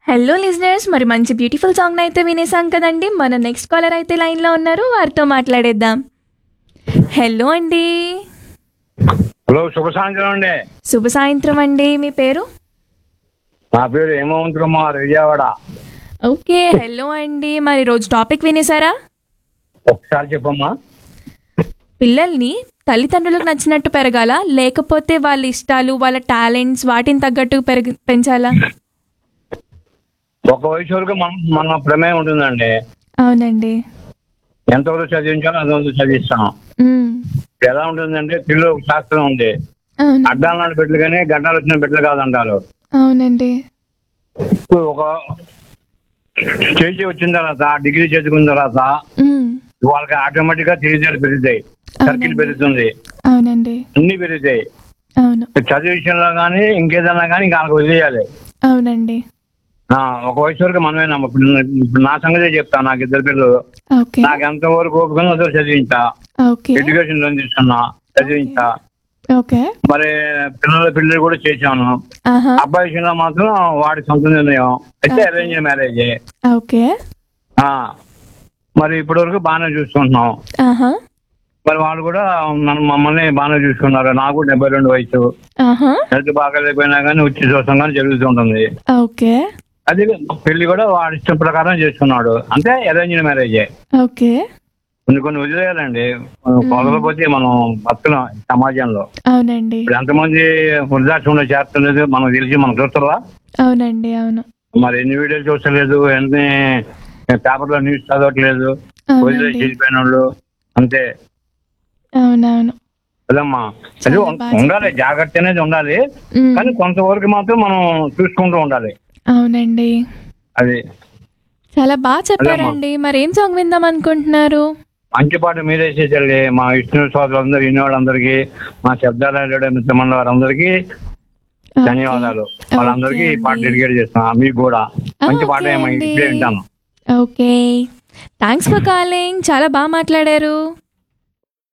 Hello listeners మరి మంచి beautiful song అయితే వినేసాం కదండి మన నెక్స్ట్ కాలర్ అయితే లైన్లో ఉన్నారు వారితో మాట్లాడేద్దాం హలో అండి హలో శుభ సాయంత్రం అండి శుభ సాయంత్రం అండి మీ పేరు నా పేరు హేమవంత్ కుమార్ విజయవాడ ఓకే హలో అండి మరి రోజు టాపిక్ వినేసారా ఒకసారి చెప్పమ్మా పిల్లల్ని తల్లిదండ్రులకు నచ్చినట్టు పెరగాల లేకపోతే వాళ్ళ ఇష్టాలు వాళ్ళ టాలెంట్స్ వాటిని తగ్గట్టు పెరగ పెంచాలా ఒక వయసు వరకు మన మన ప్రమేయం ఉంటుందండి అవునండి ఎంతవరకు చదివించాలో అంతవరకు చదివిస్తాం మ్మ్. ఎలా ఉంటుందంటే పిల్లలు ఒక శాస్త్రం ఉంది అవును అడ్డాలు నాడు బిడ్డలు కానీ గడ్డాలు వచ్చిన బిడ్డలు కాదంటారు అవునండి ఇప్పుడు ఒక స్టేజ్ వచ్చిన తర్వాత డిగ్రీ చదువుకున్న తర్వాత మ్మ్. వాళ్ళకి ఆటోమేటిక్ గా తెలివితేటలు పెరుగుతాయి సర్కిల్ పెరుగుతుంది అవునండి అన్ని పెరుగుతాయి అవును చదువు విషయంలో కానీ ఇంకేదన్నా కానీ ఇంకా వాళ్ళకి వదిలేయాలి అవునండి ఆ, ఒక వయసు వరకు మనమే నమ్మ ఇప్పుడు ఇప్పుడు నా సంగతే చెప్తా నాకు ఇద్దరు పిల్లలు ఓకే నాకు ఎంత వరకు ఓపిక ఉందో అంతవరకు చదివించా ఓకే ఎడ్యుకేషన్ లోన్ తీసుకున్నా చదివించా ఓకే మరి పిల్లల పిల్లలు కూడా చేశాను ఆహా అబ్బాయి విషయంలో మాత్రం వాడి సొంత నిర్ణయం అయితే అరేంజ్ మ్యారేజ్ ఓకే మరి ఇప్పటి వరకు బాగానే చూసుకుంటున్నాం ఆహా మరి వాళ్ళు కూడా నన్ను మమ్మల్ని బాగానే చూసుకున్నారు నాకు డెబ్బై రెండు వయసు ఆహా హెల్త్ బాగాలేకపోయినా కానీ వచ్చి చూస్తాం కానీ జరుగుతుంటుంది ఓకే అది పెళ్లి కూడా వాడి ఇష్టం ప్రకారం చేసుకున్నాడు అంటే అరేంజ్ మ్యారేజ్ ఓకే కొన్ని కొన్ని వదిలేయాలండి కొలకపోతే మనం బతుకున్నాం ఈ సమాజంలో అవునండి ఇప్పుడు ఎంతమంది వృద్ధాశ్రమంలో చేస్తలేదు మనకు తెలిసి మనం చూస్తారా అవునండి అవును మరి ఎన్ని వీడియోలు చూస్తలేదు ఎన్ని పేపర్లో న్యూస్ చదవట్లేదు వదిలేసి అవునండి వెళ్ళిపోయిన వాళ్ళు అంతే అవునవును కదమ్మా అది చాలా బాగా ఉండాలి జాగ్రత్త అనేది ఉండాలి మ్మ్. కానీ కొంతవరకు మాత్రం మనం చూసుకుంటూ ఉండాలి అవునండి అది చాలా బాగా చెప్పారండి మరి ఏం సాంగ్ విందాం అనుకుంటున్నారు మంచి పాట మీరే చేసేయాలి మా విష్ణు సోదరులందరూ వినే వాళ్ళందరికీ మా శబ్దాల మిత్రమండలి వారందరికీ ధన్యవాదాలు వాళ్ళందరికీ ఈ పాట అండి. డెడికేట్ చేస్తున్నా మీకు కూడా మంచి పాట ఓకే ఏమో అండి. ఇప్పుడే వింటాను ఓకే థ్యాంక్స్ ఫర్ కాలింగ్ చాలా బాగా మాట్లాడారు